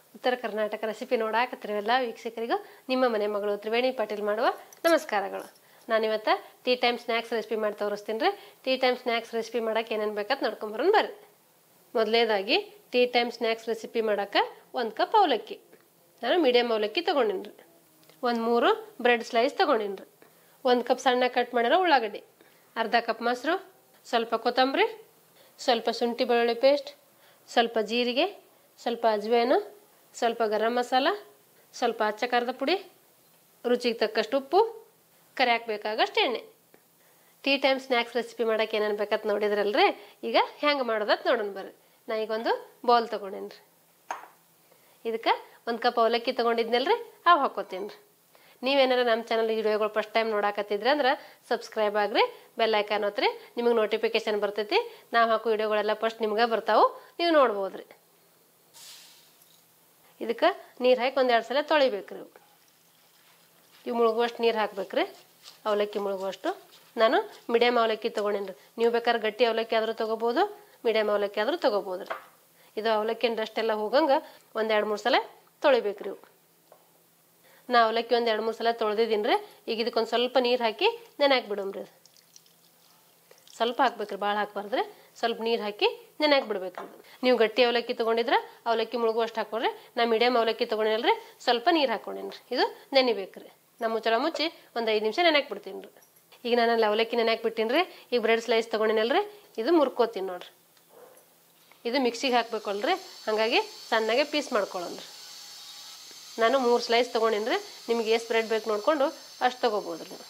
ಉತ್ತರ ಕರ್ನಾಟಕ ರೆಸಿಪಿ ನೋಡಾಕತ್ತಿರೋ ಎಲ್ಲ ವೀಕ್ಷಕರಿಗೂ ನಿಮ್ಮ ಮನೆ ಮಗಳು ತ್ರಿವೇಣಿ ಪಾಟೀಲ್ ಮಾಡುವ ನಮಸ್ಕಾರಗಳು ನಾನಿವತ್ತು ಟೀ ಟೈಮ್ ಸ್ನ್ಯಾಕ್ಸ್ ರೆಸಿಪಿ ಮಾಡಿ ತೋರಿಸ್ತೀನಿ ರೀ ಟೀ ಟೈಮ್ ಸ್ನ್ಯಾಕ್ಸ್ ರೆಸಿಪಿ ಮಾಡಕ್ಕೆ ಏನೇನು ಬೇಕಂತ ನೋಡ್ಕೊಂಬರೋಣ ಬರ್ರಿ ಮೊದಲೇದಾಗಿ ಟೀ ಟೈಮ್ ಸ್ನ್ಯಾಕ್ಸ್ ರೆಸಿಪಿ ಮಾಡಕ್ಕೆ ಒಂದು ಕಪ್ ಅವಲಕ್ಕಿ ನಾನು ಮೀಡಿಯಮ್ ಅವಲಕ್ಕಿ ತೊಗೊಂಡಿನಿ ರೀ ಒಂದು ಮೂರು ಬ್ರೆಡ್ ಸ್ಲೈಸ್ ತೊಗೊಂಡಿನಿ ರೀ ಒಂದು ಕಪ್ ಸಣ್ಣ ಕಟ್ ಮಾಡಿರೋ ಉಳ್ಳಾಗಡ್ಡಿ ಅರ್ಧ ಕಪ್ ಮೊಸರು ಸ್ವಲ್ಪ ಕೊತ್ತಂಬರಿ ಸ್ವಲ್ಪ ಶುಂಠಿ ಬೆಳ್ಳುಳ್ಳಿ ಪೇಸ್ಟ್ ಸ್ವಲ್ಪ ಜೀರಿಗೆ ಸ್ವಲ್ಪ ಅಜ್ವೇನು ಸ್ವಲ್ಪ ಗರಂ ಮಸಾಲ ಸ್ವಲ್ಪ ಅಚ್ಚ ಖಾರದ ಪುಡಿ ರುಚಿಗೆ ತಕ್ಕಷ್ಟು ಉಪ್ಪು ಕರಿಯಾಕ ಬೇಕಾಗಷ್ಟು ಎಣ್ಣೆ ಟೀ ಟೈಮ್ ಸ್ನ್ಯಾಕ್ಸ್ ರೆಸಿಪಿ ಮಾಡೋಕೆ ಏನೇನು ಬೇಕಂತ ನೋಡಿದ್ರಲ್ರಿ ಈಗ ಹೆಂಗೆ ಮಾಡೋದತ್ ನೋಡೋಣ ಬರ್ರಿ ನಾ ಈಗ ಒಂದು ಬೌಲ್ ತೊಗೊಂಡೇನಿ ರೀ ಇದಕ್ಕೆ ಒಂದು ಕಪ್ ಅವಲಕ್ಕಿ ತೊಗೊಂಡಿದ್ನಲ್ರಿ ಅವು ಹಾಕೋತೀನಿ ರೀ ನೀವೇನಾರ ನಮ್ಮ ಚಾನಲ್ ವಿಡಿಯೋಗಳು ಫಸ್ಟ್ ಟೈಮ್ ನೋಡಾಕತ್ತಿದ್ರಿ ಅಂದ್ರೆ ಸಬ್ಸ್ಕ್ರೈಬ್ ಆಗ್ರಿ ಬೆಲ್ ಐಕಾನ್ ಒತ್ರಿ ನಿಮಗೆ ನೋಟಿಫಿಕೇಶನ್ ಬರ್ತೈತಿ ನಾವು ಹಾಕೋ ವಿಡಿಯೋಗಳೆಲ್ಲ ಫಸ್ಟ್ ನಿಮ್ಗೆ ಬರ್ತಾವು ನೀವು ನೋಡ್ಬೋದ್ರಿ ಇದಕ್ಕೆ ನೀರು ಹಾಕಿ ಒಂದೆರಡು ಸಲ ತೊಳಿಬೇಕ್ರಿ ಇವು ಇವು ಮುಳುಗುವಷ್ಟು ನೀರು ಹಾಕ್ಬೇಕ್ರಿ ಅವಲಕ್ಕಿ ಮುಳುಗುವಷ್ಟು ನಾನು ಮೀಡಿಯಮ್ ಅವಲಕ್ಕಿ ತೊಗೊಂಡೇನಿ ರೀ ನೀವು ಬೇಕಾದ್ರೆ ಗಟ್ಟಿ ಅವಲಕ್ಕಿ ಆದರೂ ತೊಗೋಬೋದು ಮೀಡಿಯಮ್ ಅವಲಕ್ಕಿ ಆದರೂ ತೊಗೋಬೋದು ರೀ ಇದು ಅವಲಕ್ಕಿನ ಡಸ್ಟ್ ಎಲ್ಲ ಹೋಗಂಗೆ ಒಂದೆರಡು ಮೂರು ಸಲ ತೊಳಿಬೇಕ್ರಿ ಇವು ನಾ ಅವಲಕ್ಕಿ ಒಂದು ಎರಡು ಮೂರು ಸಲ ತೊಳೆದಿದ್ದೀನಿ ರೀ ಈಗ ಇದಕ್ಕೊಂದು ಸ್ವಲ್ಪ ನೀರು ಹಾಕಿ ನೆನೆ ಬಿಡಮ್ರಿ ಅದು ಸ್ವಲ್ಪ ಹಾಕ್ಬೇಕ್ರಿ ಭಾಳ ಹಾಕ್ಬಾರ್ದ್ರಿ ಸ್ವಲ್ಪ ನೀರು ಹಾಕಿ ನೆನೆ ಬಿಡ್ಬೇಕ್ರಿ ಅದು ನೀವು ಗಟ್ಟಿ ಅವಲಕ್ಕಿ ತೊಗೊಂಡಿದ್ರೆ ಅವಲಕ್ಕಿ ಮುಳುಗುವಷ್ಟು ಹಾಕೊಳ್ರಿ ನಾ ಮೀಡಿಯಮ್ ಅವಲಕ್ಕಿ ತೊಗೊಂಡಿನಲ್ರಿ ಸ್ವಲ್ಪ ನೀರು ಹಾಕೊಂಡೇನಿ ರೀ ಇದು ನೆನಿಬೇಕ್ರಿ ನಾ ಮುಚ್ಚಳ ಮುಚ್ಚಿ ಒಂದು ಐದು ನಿಮಿಷ ನೆನೆಕ್ ಬಿಡ್ತೀನಿ ರೀ ಈಗ ನಾನು ಅಲ್ಲಿ ಅವಲಕ್ಕಿ ನೆನೆಕ್ ಬಿಟ್ಟಿನಿ ರೀ ಈಗ ಬ್ರೆಡ್ ಸ್ಲೈಸ್ ತೊಗೊಂಡಿನಲ್ರಿ ಇದು ಮುರ್ಕೋತೀನಿ ನೋಡ್ರಿ ಇದು ಮಿಕ್ಸಿಗೆ ಹಾಕ್ಬೇಕಲ್ರಿ ಹಾಗಾಗಿ ಸಣ್ಣಗೆ ಪೀಸ್ ಮಾಡ್ಕೊಳ್ಳೋಣ್ರಿ ನಾನು ಮೂರು ಸ್ಲೈಸ್ ತೊಗೊಂಡಿನಿ ರೀ ನಿಮ್ಗೆ ಎಷ್ಟು ಬ್ರೆಡ್ ಬೇಕು ನೋಡಿಕೊಂಡು ಅಷ್ಟು ತೊಗೋಬೋದು ರೀ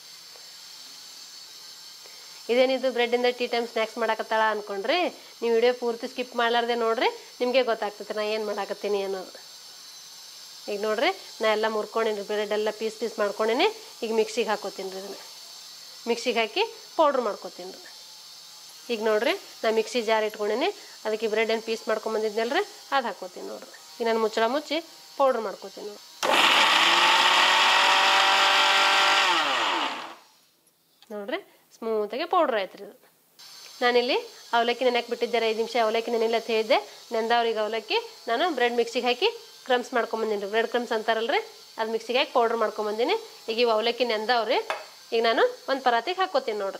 ಇದೇನಿದು ಬ್ರೆಡ್ಡಿಂದ ಟೀ ಟೈಮ್ ಸ್ನ್ಯಾಕ್ಸ್ ಮಾಡಾಕತ್ತಾಳ ಅನ್ಕೊಂಡ್ರಿ ನೀವು ವಿಡಿಯೋ ಪೂರ್ತಿ ಸ್ಕಿಪ್ ಮಾಡಲಾರ್ದೆ ನೋಡ್ರಿ ನಿಮಗೆ ಗೊತ್ತಾಗ್ತೈತೆ ನಾ ಏನು ಮಾಡಾಕತ್ತೀನಿ ಅನ್ನೋದು ಈಗ ನೋಡ್ರಿ ನಾ ಎಲ್ಲ ಮುರ್ಕೊಂಡಿನಿ ಬ್ರೆಡ್ ಎಲ್ಲ ಪೀಸ್ ಪೀಸ್ ಮಾಡ್ಕೊಂಡೇನಿ ಈಗ ಮಿಕ್ಸಿಗೆ ಹಾಕೋತೀನಿ ರೀ ಇದನ್ನು ಮಿಕ್ಸಿಗೆ ಹಾಕಿ ಪೌಡ್ರ್ ಮಾಡ್ಕೋತೀನಿ ರೀ ಈಗ ನೋಡ್ರಿ ನಾ ಮಿಕ್ಸಿ ಜಾರ್ ಇಟ್ಕೊಂಡೇನಿ ಅದಕ್ಕೆ ಬ್ರೆಡ್ ಏನು ಪೀಸ್ ಮಾಡ್ಕೊಂಬಂದಿದ್ನಲ್ರಿ ಅದು ಹಾಕೋತೀನಿ ನೋಡ್ರಿ ಈಗ ನಾನು ಮುಚ್ಚಳ ಮುಚ್ಚಿ ಪೌಡ್ರ್ ಮಾಡ್ಕೋತೀನಿ ನೋಡಿ ನೋಡ್ರಿ ಸ್ಮೂತಾಗಿ ಪೌಡ್ರ್ ಆಯ್ತು ರೀ ಇದು ನಾನಿಲ್ಲಿ ಅವಲಕ್ಕಿ ನೆನೆಯಕ್ಕೆ ಬಿಟ್ಟಿದ್ದಾರೆ ಐದು ನಿಮಿಷ ಅವಲಕ್ಕಿ ನೆನೆಲ್ಲ ಅಂತ ಹೇಳಿದ್ದೆ ನೆಂದವ್ರಿಗೆ ಅವಲಕ್ಕಿ ನಾನು ಬ್ರೆಡ್ ಮಿಕ್ಸಿಗೆ ಹಾಕಿ ಕ್ರಮ್ಸ್ ಮಾಡ್ಕೊಂಬಂದಿನಿ ರೀ ಬ್ರೆಡ್ ಕ್ರಮ್ಸ್ ಅಂತಾರಲ್ರಿ ಅದು ಮಿಕ್ಸಿಗೆ ಹಾಕಿ ಪೌಡ್ರ್ ಮಾಡ್ಕೊಂಬಂದಿನಿ ಈಗ ಇವು ಅವಲಕ್ಕಿ ನೆಂದವ್ರಿ ಈಗ ನಾನು ಒಂದು ಪರಾತಿಗೆ ಹಾಕೋತೀನಿ ನೋಡ್ರಿ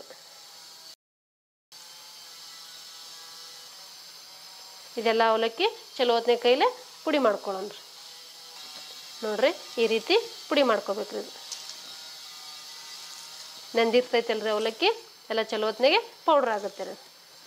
ಇದೆಲ್ಲ ಅವಲಕ್ಕಿ ಚಲೋ ಹೊತ್ನೆ ಕೈಲೇ ಪುಡಿ ಮಾಡ್ಕೊಳ್ಳೋಣ್ರಿ ನೋಡ್ರಿ ಈ ರೀತಿ ಪುಡಿ ಮಾಡ್ಕೋಬೇಕ್ರಿ ಇದು ನೆಂದಿರ್ತೈತಲ್ರಿ ಅವಲಕ್ಕಿ ಎಲ್ಲ ಚಲೋ ಹೊತ್ನಾಗೆ ಪೌಡ್ರ್ ಆಗುತ್ತೆ ರೀ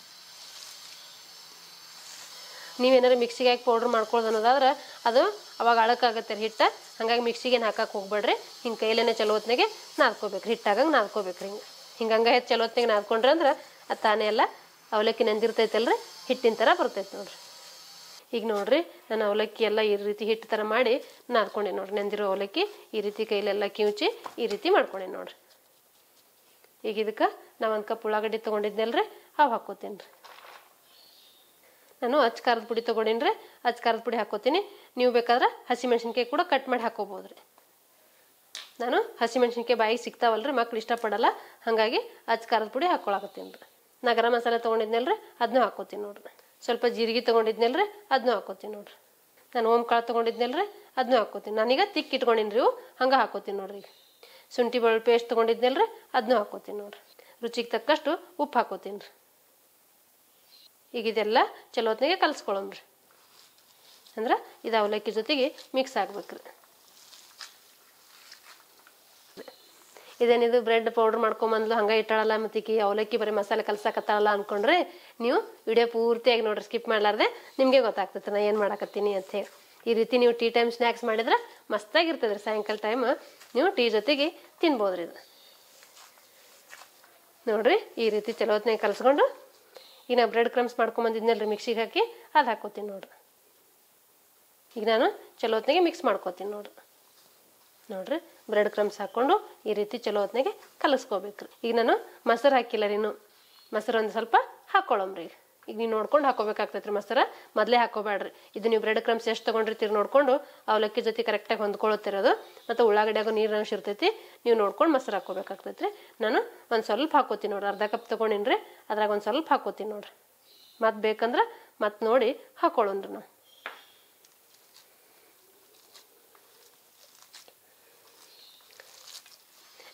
ನೀವೇನಾರು ಮಿಕ್ಸಿಗೆ ಹಾಕಿ ಪೌಡ್ರ್ ಮಾಡ್ಕೊಳ್ಳೋದು ಅನ್ನೋದಾದ್ರೆ ಅದು ಅವಾಗ ಅಳಕಾಗತ್ತೆ ರೀ ಹಿಟ್ಟು ಹಂಗಾಗಿ ಮಿಕ್ಸಿಗೆ ಏನು ಹಾಕಕ್ಕೆ ಹೋಗ್ಬೇಡ್ರಿ ಹಿಂಗೆ ಕೈಲೇನೆ ಚಲೋ ಹೊತ್ನಾಗೆ ನಾದ್ಕೋಬೇಕು ಹಿಟ್ಟಾಗಂಗೆ ನಾದ್ಕೋಬೇಕ್ರಿ ಹಿಂಗೆ ಹಿಂಗೆ ಹಂಗೆ ಹೆಚ್ಚು ಚಲೋ ಹೊತ್ನಾಗೆ ನಾದ್ಕೊಂಡ್ರೆ ಅಂದ್ರೆ ಅದು ತಾನೇ ಎಲ್ಲ ಅವಲಕ್ಕಿ ನೆಂದಿರ್ತೈತಲ್ರಿ ಹಿಟ್ಟಿನ ಥರ ಬರ್ತೈತೆ ನೋಡ್ರಿ ಈಗ ನೋಡ್ರಿ ನಾನು ಅವಲಕ್ಕಿ ಎಲ್ಲ ಈ ರೀತಿ ಹಿಟ್ಟು ಥರ ಮಾಡಿ ನಾದ್ಕೊಂಡೆ ನೋಡ್ರಿ ನೆಂದಿರೋ ಅವಲಕ್ಕಿ ಈ ರೀತಿ ಕೈಲೆಲ್ಲ ಕಿವುಚಿ ಈ ರೀತಿ ಮಾಡ್ಕೊಂಡೆ ನೋಡ್ರಿ ಈಗ ಇದಕ್ಕೆ ನಾ ಒಂದು ಕಪ್ ಉಳ್ಳಾಗಡ್ಡಿ ತೊಗೊಂಡಿದ್ನಲ್ರಿ ಅವು ಹಾಕೋತೀನಿ ರೀ ನಾನು ಅಚ್ಚ ಖಾರದ ಪುಡಿ ತೊಗೊಂಡೀನಿ ರೀ ಅಚ್ಚ ಖಾರದ ಪುಡಿ ಹಾಕೋತೀನಿ ನೀವು ಬೇಕಾದ್ರೆ ಹಸಿಮೆಣ್ಸಿನ್ಕಾಯಿ ಕೂಡ ಕಟ್ ಮಾಡಿ ಹಾಕೋಬೋದು ರೀ ನಾನು ಹಸಿಮೆಣ್ಸಿನ್ಕಾಯಿ ಬಾಯಿಗೆ ಸಿಗ್ತಾವಲ್ರಿ ಮಕ್ಳು ಇಷ್ಟಪಡಲ್ಲ ಹಾಗಾಗಿ ಅಚ್ಚ ಖಾರದ ಪುಡಿ ಹಾಕೊಳಕತ್ತೀನಿ ರೀ ನಾ ಗರಂ ಮಸಾಲೆ ತೊಗೊಂಡಿದ್ನಲ್ರಿ ಅದನ್ನೂ ಹಾಕೋತೀನಿ ನೋಡ್ರಿ ಸ್ವಲ್ಪ ಜೀರಿಗೆ ತೊಗೊಂಡಿದ್ನಲ್ರಿ ಅದನ್ನೂ ಹಾಕೋತೀನಿ ನೋಡ್ರಿ ನಾನು ಓಮ್ ಕಾಳು ತೊಗೊಂಡಿದ್ನಲ್ರಿ ಅದನ್ನೂ ಹಾಕೋತೀನಿ ನಾನೀಗ ತಿಕ್ಕಿ ಇಟ್ಕೊಂಡಿನಿ ರೀ ಹಂಗೆ ಹಾಕೋತೀನಿ ನೋಡ್ರಿ ಈಗ ಶುಂಠಿ ಬೆಳ್ಳುಳ್ಳಿ ಪೇಸ್ಟ್ ತೊಗೊಂಡಿದ್ನಲ್ರಿ ಅದನ್ನೂ ಹಾಕೋತೀನಿ ನೋಡ್ರಿ ರುಚಿಗೆ ತಕ್ಕಷ್ಟು ಉಪ್ಪು ಹಾಕೋತೀನಿ ರೀ ಈಗ ಇದೆಲ್ಲ ಚಲೋ ಹೊತ್ನಾಗೆ ಕಲಿಸ್ಕೊಳ್ಳೋಣ್ರಿ ಅಂದ್ರೆ ಇದು ಅವಲಕ್ಕಿ ಜೊತೆಗೆ ಮಿಕ್ಸ್ ಆಗ್ಬೇಕ್ರಿ ಇದೇನಿದು ಬ್ರೆಡ್ ಪೌಡ್ರ್ ಮಾಡ್ಕೊಂಬಂದ್ಲು ಹಂಗೆ ಇಟ್ಟಾಳಲ್ಲ ಮತ್ತೆ ಈಕಿ ಅವಲಕ್ಕಿ ಬರೀ ಮಸಾಲೆ ಕಲ್ಸಕತ್ತಾಳಲ್ಲ ಅನ್ಕೊಂಡ್ರೆ ನೀವು ವಿಡಿಯೋ ಪೂರ್ತಿಯಾಗಿ ನೋಡ್ರಿ ಸ್ಕಿಪ್ ಮಾಡಲಾರ್ದೆ ನಿಮಗೆ ಗೊತ್ತಾಗ್ತೈತೆ ನಾ ಏನು ಮಾಡಕತ್ತೀನಿ ಅಂತ ಹೇಳಿ ಈ ರೀತಿ ನೀವು ಟೀ ಟೈಮ್ ಸ್ನ್ಯಾಕ್ಸ್ ಮಾಡಿದ್ರೆ ಮಸ್ತಾಗಿರ್ತದೆ ರೀ ಸಾಯಂಕಾಲ ಟೈಮ್ ನೀವು ಟೀ ಜೊತೆಗೆ ತಿನ್ಬೋದ್ರಿ ಇದು ನೋಡ್ರಿ ಈ ರೀತಿ ಚಲೋ ಹೊತ್ನಾಗ ಕಲ್ಸ್ಕೊಂಡು ಈಗ ನಾ ಬ್ರೆಡ್ ಕ್ರಮ್ಸ್ ಮಾಡ್ಕೊಂಬಂದಿದ್ನಲ್ರಿ ಮಿಕ್ಸಿಗೆ ಹಾಕಿ ಅದು ಹಾಕೋತೀನಿ ನೋಡ್ರಿ ಈಗ ನಾನು ಚಲೋ ಹೊತ್ನಾಗೆ ಮಿಕ್ಸ್ ಮಾಡ್ಕೋತೀನಿ ನೋಡ್ರಿ ನೋಡ್ರಿ ಬ್ರೆಡ್ ಕ್ರಮ್ಸ್ ಹಾಕ್ಕೊಂಡು ಈ ರೀತಿ ಚಲೋ ಹೊತ್ನಾಗೆ ಕಲಿಸ್ಕೋಬೇಕ್ರಿ ಈಗ ನಾನು ಮೊಸರು ಹಾಕಿಲ್ಲ ರೀ ಇನ್ನು ಮೊಸರು ಒಂದು ಸ್ವಲ್ಪ ಹಾಕ್ಕೊಳ್ಳೋಮ್ರಿ ಈಗ ಈಗ ನೀವು ನೋಡ್ಕೊಂಡು ಹಾಕೋಬೇಕಾಗ್ತೈತೆ ರೀ ಮೊಸರ ಮೊದಲೇ ಹಾಕೋಬೇಡ್ರಿ ಇದು ನೀವು ಬ್ರೆಡ್ ಕ್ರಮ್ಸ್ ಎಷ್ಟು ತೊಗೊಂಡಿರ್ತೀರಿ ನೋಡ್ಕೊಂಡು ಅವಲಕ್ಕಿ ಜೊತೆ ಕರೆಕ್ಟಾಗಿ ಹೊಂದ್ಕೊಳ್ಳುತ್ತಿರೋದು ಮತ್ತು ಉಳ್ಳಾಗಡ್ಯಾಗ ನೀರಿನ ಅಂಶ ಇರ್ತೈತಿ ನೀವು ನೋಡ್ಕೊಂಡು ಮೊಸರು ಹಾಕೋಬೇಕಾಗ್ತೈತೆ ರೀ ನಾನು ಒಂದು ಸ್ವಲ್ಪ ಹಾಕೋತೀನಿ ನೋಡ್ರಿ ಅರ್ಧ ಕಪ್ ತೊಗೊಂಡಿನಿ ರೀ ಅದ್ರಾಗ ಒಂದು ಸ್ವಲ್ಪ ಹಾಕೋತೀನಿ ನೋಡ್ರಿ ಮತ್ತೆ ಬೇಕಂದ್ರೆ ಮತ್ತೆ ನೋಡಿ ಹಾಕೊಳ್ಳೋಣ್ರಿ ನಾವು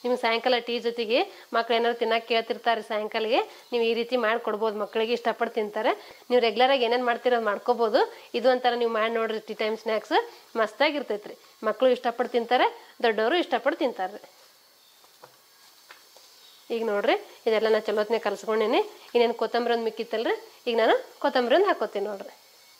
ನಿಮ್ಗೆ ಸಾಯಂಕಾಲ ಟೀ ಜೊತೆಗೆ ಮಕ್ಳು ಏನಾದ್ರು ತಿನ್ನಕ್ಕೆ ಕೇಳ್ತಿರ್ತಾರೆ ಸಾಯಂಕಾಲಿಗೆ ನೀವು ಈ ರೀತಿ ಮಾಡಿ ಕೊಡ್ಬೋದು ಮಕ್ಕಳಿಗೆ ಇಷ್ಟಪಟ್ಟು ತಿಂತಾರೆ ನೀವು ರೆಗ್ಯುಲರಾಗಿ ಏನೇನು ಮಾಡ್ತೀರ ಅದು ಮಾಡ್ಕೋಬೋದು ಇದು ಒಂಥರ ನೀವು ಮಾಡಿ ನೋಡ್ರಿ ಟೀ ಟೈಮ್ ಸ್ನ್ಯಾಕ್ಸ್ ಮಸ್ತಾಗಿರ್ತೈತೆ ರೀ ಮಕ್ಕಳು ಇಷ್ಟಪಟ್ಟು ತಿಂತಾರೆ ದೊಡ್ಡವರು ಇಷ್ಟಪಟ್ಟು ತಿಂತಾರೆ ಈಗ ನೋಡ್ರಿ ಇದೆಲ್ಲ ನಾನು ಚಲೋತ್ನೆ ಕಲ್ಸ್ಕೊಂಡೀನಿ ಇನ್ನೇನು ಕೊತ್ತಂಬರಿ ಒಂದು ಮಿಕ್ಕಿತ್ತಲ್ರಿ ಈಗ ನಾನು ಕೊತ್ತಂಬರಿ ಒಂದು ಹಾಕೋತೀನಿ ನೋಡ್ರಿ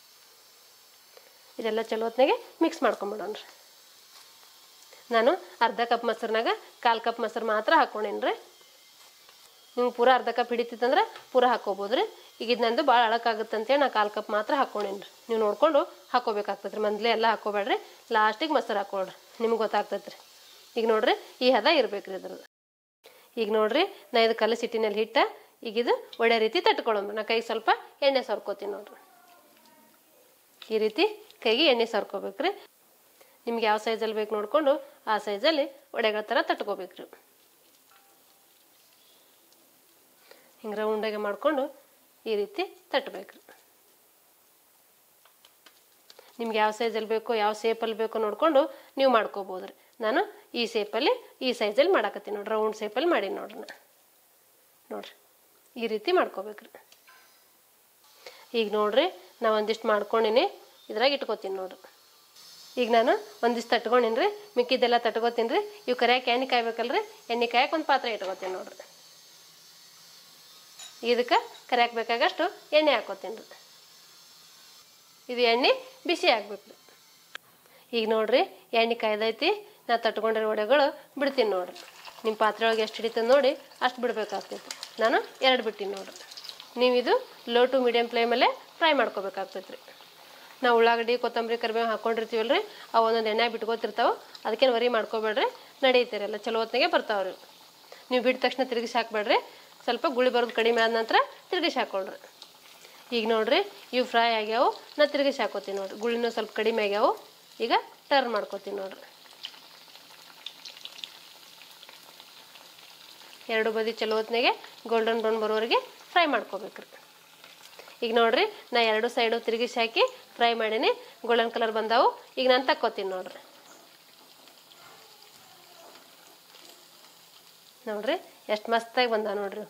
ಇದೆಲ್ಲ ಚಲೋತ್ನಾಗೆ ಮಿಕ್ಸ್ ಮಾಡ್ಕೊಂಬಿಡೋಣ್ರಿ ನಾನು ಅರ್ಧ ಕಪ್ ಮೊಸರಿನಾಗ ಕಾಲು ಕಪ್ ಮೊಸರು ಮಾತ್ರ ಹಾಕ್ಕೊಂಡೇನಿ ರೀ ನಿಮ್ಗೆ ಪೂರ ಅರ್ಧ ಕಪ್ ಹಿಡಿತಿತ್ತಂದ್ರೆ ಪೂರ ಹಾಕೋಬೋದು ರೀ ಈಗ ಇದು ನಂದು ಭಾಳ ಅಳಕಾಗುತ್ತೆ ಅಂತೇಳಿ ನಾನು ಕಾಲು ಕಪ್ ಮಾತ್ರ ಹಾಕ್ಕೊಂಡೇನಿ ರೀ ನೀವು ನೋಡ್ಕೊಂಡು ಹಾಕೋಬೇಕಾಗ್ತದೆ ರೀ ಮೊದಲೇ ಎಲ್ಲ ಹಾಕೋಬೇಡ್ರಿ ಲಾಸ್ಟಿಗೆ ಮೊಸರು ಹಾಕೊಳ್ರಿ ನಿಮ್ಗೆ ಗೊತ್ತಾಗ್ತೈತೆ ರೀ ಈಗ ನೋಡ್ರಿ ಈ ಹದ ಇರ್ಬೇಕು ರೀ ಇದ್ರದ್ದು ಈಗ ನೋಡ್ರಿ ನಾ ಇದು ಕಲಸಿ ಹಿಟ್ಟಿನಲ್ಲಿ ಹಿಟ್ಟ ಈಗ ಇದು ಒಳ್ಳೆ ರೀತಿ ತಟ್ಕೊಳ್ಳೋಣ ನಾ ಕೈಗೆ ಸ್ವಲ್ಪ ಎಣ್ಣೆ ಸರ್ಕೋತೀನಿ ನೋಡ್ರಿ ಈ ರೀತಿ ಕೈಗೆ ಎಣ್ಣೆ ಸರ್ಕೋಬೇಕ್ರಿ ನಿಮ್ಗೆ ಯಾವ ಸೈಜಲ್ಲಿ ಬೇಕು ನೋಡಿಕೊಂಡು ಆ ಸೈಜಲ್ಲಿ ಒಡೆಗಳ ಥರ ತಟ್ಕೋಬೇಕ್ರಿ ಹಿಂಗೆ ರೌಂಡಾಗೆ ಮಾಡಿಕೊಂಡು ಈ ರೀತಿ ತಟ್ಟಬೇಕ್ರಿ ನಿಮ್ಗೆ ಯಾವ ಸೈಜಲ್ಲಿ ಬೇಕೋ ಯಾವ ಶೇಪಲ್ಲಿ ಬೇಕೋ ನೋಡಿಕೊಂಡು ನೀವು ಮಾಡ್ಕೋಬೋದು ರೀ ನಾನು ಈ ಶೇಪಲ್ಲಿ ಈ ಸೈಜಲ್ಲಿ ಮಾಡಾಕತ್ತೀನಿ ನೋಡ್ರಿ ರೌಂಡ್ ಶೇಪಲ್ಲಿ ಮಾಡೀನಿ ನೋಡ್ರಿ ನಾ ನೋಡ್ರಿ ಈ ರೀತಿ ಮಾಡ್ಕೋಬೇಕ್ರಿ ಈಗ ನೋಡ್ರಿ ನಾ ಒಂದಿಷ್ಟು ಮಾಡ್ಕೊಂಡಿನಿ ಇದ್ರಾಗ ಇಟ್ಕೋತೀನಿ ನೋಡ್ರಿ ಈಗ ನಾನು ಒಂದಿಷ್ಟು ತಟ್ಕೊಂಡಿನಿ ರೀ ಮಿಕ್ಕಿದ್ದೆಲ್ಲ ತಟ್ಕೋತೀನಿ ರೀ ಇವು ಕರಿಯಾಕೆ ಎಣ್ಣೆ ಕಾಯ್ಬೇಕಲ್ರಿ ಎಣ್ಣೆ ಕಾಯಕ್ಕೆ ಒಂದು ಪಾತ್ರೆ ಇಟ್ಕೋತೀನಿ ನೋಡ್ರಿ ಇದಕ್ಕೆ ಕರಿಯಾಕೆ ಬೇಕಾಗಷ್ಟು ಎಣ್ಣೆ ಹಾಕೋತೀನಿ ರೀ ಇದು ಎಣ್ಣೆ ಬಿಸಿ ಆಗ್ಬೇಕು ಈಗ ನೋಡ್ರಿ ಎಣ್ಣೆ ಕಾಯ್ದೈತಿ ನಾ ತಟ್ಕೊಂಡಿರೋ ವಡೆಗಳು ಬಿಡ್ತೀನಿ ನೋಡ್ರಿ ನಿಮ್ಮ ಪಾತ್ರೆ ಒಳಗೆ ಎಷ್ಟು ಹಿಡಿತದೆ ನೋಡಿ ಅಷ್ಟು ಬಿಡ್ಬೇಕಾಗ್ತೈತಿ ನಾನು ಎರಡು ಬಿಟ್ಟಿನಿ ನೋಡ್ರಿ ನೀವು ಇದು ಲೋ ಟು ಮೀಡಿಯಮ್ ಫ್ಲೇಮಲ್ಲೇ ಫ್ರೈ ಮಾಡ್ಕೋಬೇಕಾಗ್ತೈತಿ ರೀ ನಾವು ಉಳ್ಳಾಗಡ್ಡಿ ಕೊತ್ತಂಬರಿ ಕರಿಬೇವು ಹಾಕೊಂಡಿರ್ತೀವಲ್ಲ ರೀ ಅವು ಒಂದೊಂದು ಎಣ್ಣೆ ಬಿಟ್ಕೋತಿರ್ತಾವೆ ಅದಕ್ಕೇನು ವರಿ ಮಾಡ್ಕೋಬೇಡ್ರಿ ನಡೀತಾರೆ ಎಲ್ಲ ಚಲೋ ಹೊತ್ತಿಗೆ ಬರ್ತಾವ್ರಿ ನೀವು ಬಿಟ್ಟ ತಕ್ಷಣ ತಿರುಗಿಸಿ ಹಾಕ್ಬೇಡ್ರಿ ಸ್ವಲ್ಪ ಗುಳಿ ಬರೋದು ಕಡಿಮೆ ಆದ ನಂತರ ತಿರುಗಿಸಿ ಹಾಕೊಳ್ರಿ ಈಗ ನೋಡ್ರಿ ಇವು ಫ್ರೈ ಆಗ್ಯಾವು ನಾ ತಿರುಗಿಸಿ ಹಾಕೋತೀನಿ ನೋಡ್ರಿ ಗುಳಿನೂ ಸ್ವಲ್ಪ ಕಡಿಮೆ ಆಗ್ಯಾವು ಈಗ ಟರ್ನ್ ಮಾಡ್ಕೋತೀನಿ ನೋಡ್ರಿ ಎರಡು ಬದಿ ಚಲೋ ಹೊತ್ನಾಗೆ ಗೋಲ್ಡನ್ ಬ್ರೌನ್ ಬರೋವರೆಗೆ ಫ್ರೈ ಮಾಡ್ಕೋಬೇಕ್ರಿ ಈಗ ನೋಡ್ರಿ ನಾ ಎರಡು ಸೈಡು ತಿರುಗಿಸಿ ಹಾಕಿ ಫ್ರೈ ಮಾಡೀನಿ ಗೋಲ್ಡನ್ ಕಲರ್ ಬಂದಾವು ಈಗ ನಾನು ತಕ್ಕೋತೀನಿ ನೋಡ್ರಿ ನೋಡ್ರಿ ಎಷ್ಟು ಮಸ್ತಾಗಿ ಬಂದಾವ ನೋಡ್ರಿ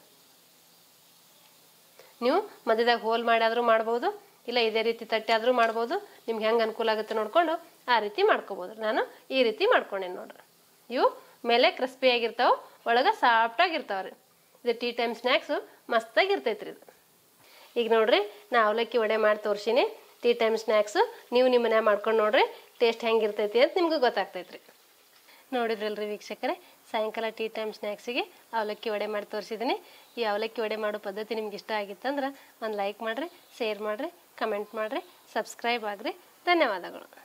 ನೀವು ಮಧ್ಯದಾಗ ಹೋಲ್ ಮಾಡಿಯಾದರೂ ಮಾಡ್ಬೋದು ಇಲ್ಲ ಇದೇ ರೀತಿ ತಟ್ಟೆ ಆದರೂ ಮಾಡ್ಬೋದು ನಿಮ್ಗೆ ಹೆಂಗೆ ಅನುಕೂಲ ಆಗುತ್ತೆ ನೋಡ್ಕೊಂಡು ಆ ರೀತಿ ಮಾಡ್ಕೋಬೋದು ನಾನು ಈ ರೀತಿ ಮಾಡ್ಕೊಂಡೇನಿ ನೋಡ್ರಿ ಇವು ಮೇಲೆ ಕ್ರಿಸ್ಪಿ ಆಗಿರ್ತಾವೆ ಒಳಗೆ ಸಾಫ್ಟಾಗಿರ್ತಾವೆ ರೀ ಇದು ಟೀ ಟೈಮ್ ಸ್ನ್ಯಾಕ್ಸು ಮಸ್ತಾಗಿ ಇರ್ತೈತೆ ರೀ ಇದು ಈಗ ನೋಡ್ರಿ ನಾ ಅವಲಕ್ಕಿ ವಡೆ ಮಾಡಿ ತೋರ್ಸೀನಿ ಟೀ ಟೈಮ್ ಸ್ನ್ಯಾಕ್ಸು ನೀವು ನಿಮ್ಮ ಮನ್ಯಾಗ ಮಾಡ್ಕೊಂಡು ನೋಡ್ರಿ ಟೇಸ್ಟ್ ಹೆಂಗಿರ್ತೈತಿ ಅಂತ ನಿಮ್ಗೆ ಗೊತ್ತಾಗ್ತೈತೆ ರೀ ನೋಡಿದ್ರಲ್ರಿ ವೀಕ್ಷಕರೇ ಸಾಯಂಕಾಲ ಟೀ ಟೈಮ್ ಸ್ನ್ಯಾಕ್ಸಿಗೆ ಅವಲಕ್ಕಿ ವಡೆ ಮಾಡಿ ತೋರಿಸಿದ್ದೀನಿ ಈ ಅವಲಕ್ಕಿ ವಡೆ ಮಾಡೋ ಪದ್ಧತಿ ನಿಮ್ಗೆ ಇಷ್ಟ ಆಗಿತ್ತಂದ್ರೆ ಒಂದು ಲೈಕ್ ಮಾಡಿರಿ ಶೇರ್ ಮಾಡಿರಿ ಕಮೆಂಟ್ ಮಾಡಿರಿ ಸಬ್ಸ್ಕ್ರೈಬ್ ಆಗಿರಿ ಧನ್ಯವಾದಗಳು